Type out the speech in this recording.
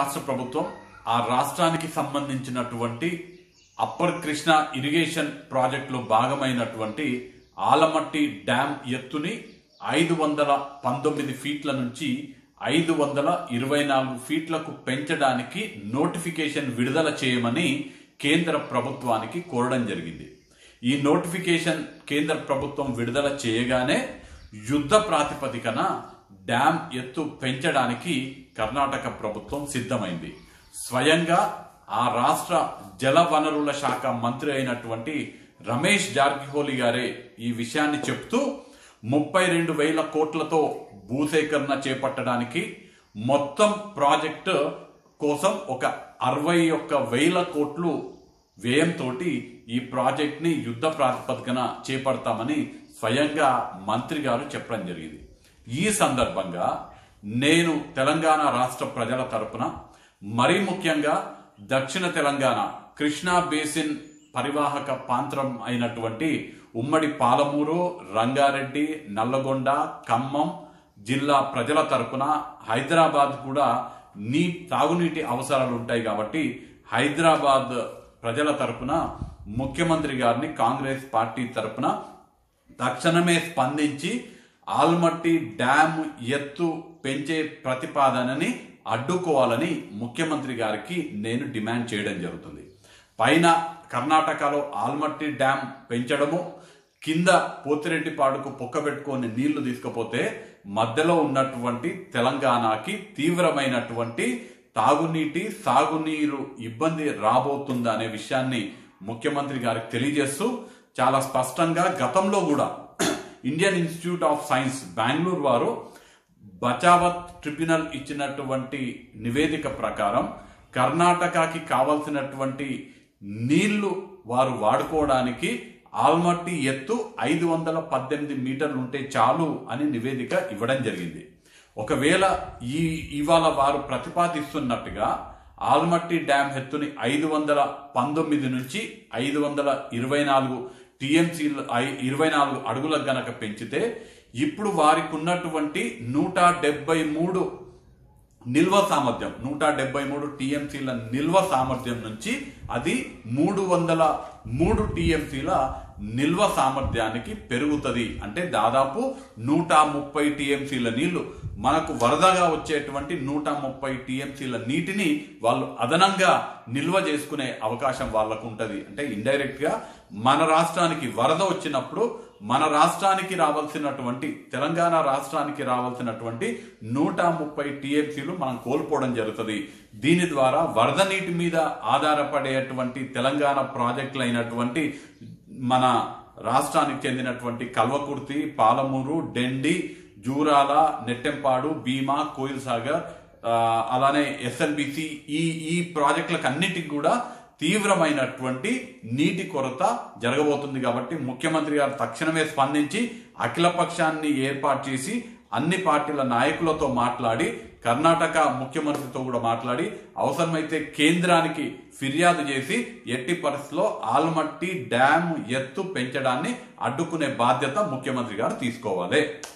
రాష్ట్ర ప్రభుత్వం ఆ రాష్ట్రానికి సంబంధించినటువంటి అప్పర్ కృష్ణ ఇరిగేషన్ ప్రాజెక్టులో భాగమైనటువంటి ఆలమట్టి డ్యామ్ ఎత్తుని ఐదు వందల పంతొమ్మిది ఫీట్ల నుంచి ఐదు వందల ఇరవై నాలుగు ఫీట్లకు పెంచడానికి నోటిఫికేషన్ విడుదల చేయమని కేంద్ర ప్రభుత్వానికి కోరడం జరిగింది ఈ నోటిఫికేషన్ కేంద్ర ప్రభుత్వం విడుదల చేయగానే యుద్ధ ప్రాతిపదికన డ్యామ్ ఎత్తు పెంచడానికి కర్ణాటక ప్రభుత్వం సిద్ధమైంది స్వయంగా ఆ రాష్ట్ర జల వనరుల శాఖ మంత్రి అయినటువంటి రమేష్ జార్కిహోలీ గారే ఈ విషయాన్ని చెప్తూ ముప్పై రెండు వేల కోట్లతో భూసేకరణ చేపట్టడానికి మొత్తం ప్రాజెక్టు కోసం ఒక అరవై ఒక్క వేల కోట్లు వ్యయంతో ఈ ప్రాజెక్ట్ ని యుద్ధ ప్రాతిపదికన చేపడతామని స్వయంగా మంత్రి గారు చెప్పడం జరిగింది ఈ సందర్భంగా నేను తెలంగాణ రాష్ట్ర ప్రజల తరపున మరీ ముఖ్యంగా దక్షిణ తెలంగాణ కృష్ణా బేసిన్ పరివాహక ప్రాంతం అయినటువంటి ఉమ్మడి పాలమూరు రంగారెడ్డి నల్లగొండ ఖమ్మం జిల్లా ప్రజల తరపున హైదరాబాద్ కూడా నీ తాగునీటి అవసరాలు ఉంటాయి కాబట్టి హైదరాబాద్ ప్రజల తరపున ముఖ్యమంత్రి గారిని కాంగ్రెస్ పార్టీ తరపున తక్షణమే స్పందించి ఆల్మట్టి డ్యామ్ ఎత్తు పెంచే ప్రతిపాదనని అడ్డుకోవాలని ముఖ్యమంత్రి గారికి నేను డిమాండ్ చేయడం జరుగుతుంది పైన కర్ణాటకలో ఆల్మట్టి డ్యామ్ పెంచడము కింద పోతిరెడ్డిపాడుకు పొక్కబెట్టుకొని నీళ్లు తీసుకపోతే మధ్యలో ఉన్నటువంటి తెలంగాణకి తీవ్రమైనటువంటి తాగునీటి సాగునీరు ఇబ్బంది రాబోతుంది అనే విషయాన్ని ముఖ్యమంత్రి గారికి తెలియజేస్తూ చాలా స్పష్టంగా గతంలో కూడా Indian Institute of Science Bengaluru వారు బచావత్ ట్రిబ్యునల్ ఇచ్చినటువంటి నివేదిక ప్రకారం కర్ణాటకకి కావలసినటువంటి నీళ్లు వారు వాడుకోవడానికి ఆల్మట్టి ఎత్తు ఐదు వందల పద్దెనిమిది మీటర్లు ఉంటే చాలు అని నివేదిక ఇవ్వడం జరిగింది ఒకవేళ ఈ ఇవాళ వారు ప్రతిపాదిస్తున్నట్టుగా ఆల్మట్టి డ్యామ్ ఎత్తుని ఐదు వందల పంతొమ్మిది నుంచి ఐదు వందల ఇరవై నాలుగు టీఎంసీ ఇరవై నాలుగు అడుగులకు గనక పెంచితే ఇప్పుడు వారికి ఉన్నటువంటి నూట డెబ్బై మూడు నిల్వ సామర్థ్యం నూట డెబ్బై మూడు టీఎంసీల నిల్వ సామర్థ్యం నుంచి అది మూడు వందల మూడు టీఎంసీల నిల్వ సామర్థ్యానికి పెరుగుతుంది అంటే దాదాపు నూట ముప్పై టీఎంసీల నీళ్లు మనకు వరదగా వచ్చేటువంటి నూట ముప్పై టీఎంసీల నీటిని వాళ్ళు అదనంగా నిల్వ చేసుకునే అవకాశం వాళ్ళకు ఉంటది అంటే ఇండైరెక్ట్ గా మన రాష్ట్రానికి వరద వచ్చినప్పుడు మన రాష్ట్రానికి రావాల్సినటువంటి తెలంగాణ రాష్ట్రానికి రావాల్సినటువంటి నూట ముప్పై టీఎంసీలు మనం కోల్పోవడం జరుగుతుంది దీని ద్వారా వరద నీటి మీద ఆధారపడేటువంటి తెలంగాణ ప్రాజెక్టులు అయినటువంటి మన రాష్ట్రానికి చెందినటువంటి కల్వకుర్తి పాలమూరు డెండి జూరాల నెట్టెంపాడు భీమా కోయిల్ సాగర్ ఆ, అలానే ఎస్ఎల్బిసి ఈ ఈ ప్రాజెక్టులకు అన్నిటికి కూడా తీవ్రమైనటువంటి నీటి కొరత జరగబోతుంది కాబట్టి ముఖ్యమంత్రి గారు తక్షణమే స్పందించి అఖిల పక్షాన్ని ఏర్పాటు చేసి అన్ని పార్టీల నాయకులతో మాట్లాడి కర్ణాటక ముఖ్యమంత్రితో కూడా మాట్లాడి అవసరమైతే కేంద్రానికి ఫిర్యాదు చేసి ఎట్టి పరిస్థితిలో ఆల్మట్టి డ్యామ్ ఎత్తు పెంచడాన్ని అడ్డుకునే బాధ్యత ముఖ్యమంత్రి గారు తీసుకోవాలి